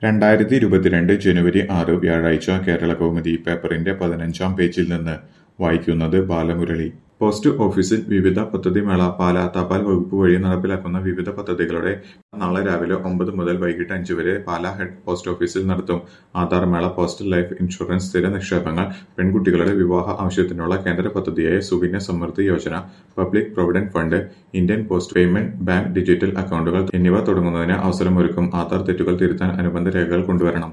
രണ്ടായിരത്തി ഇരുപത്തിരണ്ട് ജനുവരി ആറ് വ്യാഴാഴ്ച കേരളകൗമുദി പേപ്പറിന്റെ പതിനഞ്ചാം പേജിൽ നിന്ന് വായിക്കുന്നത് ബാലമുരളി പോസ്റ്റ് ഓഫീസിൽ വിവിധ പദ്ധതിമേള പാലാ തപാൽ വകുപ്പ് വഴി നടപ്പിലാക്കുന്ന വിവിധ പദ്ധതികളുടെ നാളെ രാവിലെ ഒമ്പത് മുതൽ വൈകിട്ട് അഞ്ച് വരെ പാലാ ഹെഡ് പോസ്റ്റ് ഓഫീസിൽ നടത്തും ആധാർ മേള പോസ്റ്റൽ ലൈഫ് ഇൻഷുറൻസ് സ്ഥിര നിക്ഷേപങ്ങൾ പെൺകുട്ടികളുടെ വിവാഹ ആവശ്യത്തിനുള്ള കേന്ദ്ര പദ്ധതിയായ Sukanya Samriddhi Yojana public provident fund Indian post payment bank digital അക്കൗണ്ടുകൾ എന്നിവ തുടങ്ങുന്നതിന് അവസരമൊരുക്കും ആധാർ തെറ്റുകൾ തിരുത്താൻ അനുബന്ധ രേഖകൾ കൊണ്ടുവരണം